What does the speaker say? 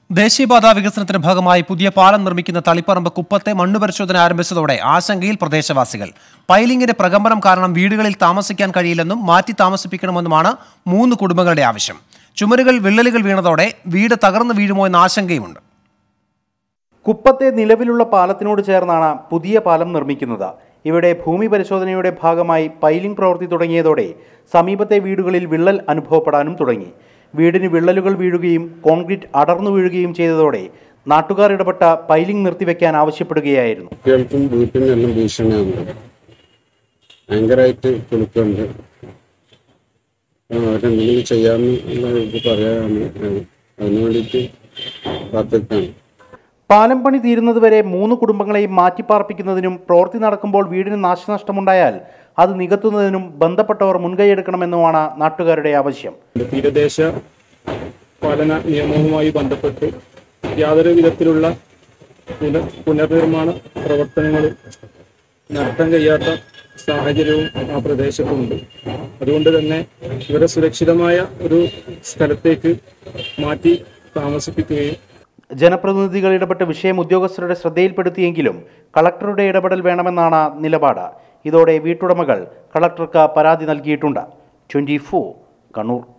ദേശീയപാത വികസനത്തിന്റെ ഭാഗമായി പുതിയ പാലം നിർമ്മിക്കുന്ന തളിപ്പറമ്പ് കുപ്പത്തെ മണ്ണു പരിശോധന ആരംഭിച്ചതോടെ ആശങ്കയിൽ പ്രദേശവാസികൾ പൈലിംഗിന്റെ പ്രകമ്പനം കാരണം വീടുകളിൽ താമസിക്കാൻ കഴിയില്ലെന്നും മാറ്റി താമസിപ്പിക്കണമെന്നുമാണ് മൂന്ന് കുടുംബങ്ങളുടെ ആവശ്യം ചുമരുകൾ വിള്ളലുകൾ വീണതോടെ വീട് തകർന്നു വീഴുമോ എന്ന ആശങ്കയുമുണ്ട് കുപ്പത്തെ നിലവിലുള്ള പാലത്തിനോട് ചേർന്നാണ് പുതിയ പാലം നിർമ്മിക്കുന്നത് ഇവിടെ ഭൂമി പരിശോധനയുടെ ഭാഗമായി പൈലിംഗ് പ്രവൃത്തി തുടങ്ങിയതോടെ സമീപത്തെ വീടുകളിൽ വിള്ളൽ അനുഭവപ്പെടാനും തുടങ്ങി വീടിന് വിള്ളലുകൾ വീഴുകയും കോൺക്രീറ്റ് അടർന്നു വീഴുകയും ചെയ്തതോടെ നാട്ടുകാർ ഇടപെട്ട പൈലിംഗ് നിർത്തിവെക്കാൻ ആവശ്യപ്പെടുകയായിരുന്നു കുട്ടികൾക്കും വീട്ടിനും എല്ലാം ഭീഷണിയാണ് ഭയങ്കരമായിട്ട് കുലുക്കുന്നുണ്ട് അവരെന്തെങ്കിലും ചെയ്യാമെന്നുള്ള ഇത് പറയാനാണ് അതിനു വേണ്ടിയിട്ട് കാത്തിരിക്കാണ് പാലം പണി തീരുന്നതുവരെ മൂന്ന് കുടുംബങ്ങളെയും മാറ്റിപ്പാർപ്പിക്കുന്നതിനും പ്രവൃത്തി നടക്കുമ്പോൾ വീടിന് നാശനഷ്ടമുണ്ടായാൽ അത് നികത്തുന്നതിനും ബന്ധപ്പെട്ടവർ മുൻകൈയെടുക്കണമെന്നുമാണ് നാട്ടുകാരുടെ ആവശ്യം തീരദേശ പാലന നിയമവുമായി ബന്ധപ്പെട്ട് യാതൊരു വിധത്തിലുള്ള പുനർ പുനർനിർമ്മാണ പ്രവർത്തനങ്ങളും നടത്താൻ കഴിയാത്ത സാഹചര്യവും ആ പ്രദേശത്തുണ്ട് അതുകൊണ്ട് തന്നെ ഇവരെ സുരക്ഷിതമായ ഒരു സ്ഥലത്തേക്ക് മാറ്റി താമസിപ്പിക്കുകയും ജനപ്രതിനിധികൾ ഇടപെട്ട് വിഷയം ഉദ്യോഗസ്ഥരുടെ ശ്രദ്ധയിൽപ്പെടുത്തിയെങ്കിലും കളക്ടറുടെ ഇടപെടൽ വേണമെന്നാണ് നിലപാട് ഇതോടെ വീട്ടുടമകൾ കളക്ടർക്ക് പരാതി നൽകിയിട്ടുണ്ട് ട്വന്റി കണ്ണൂർ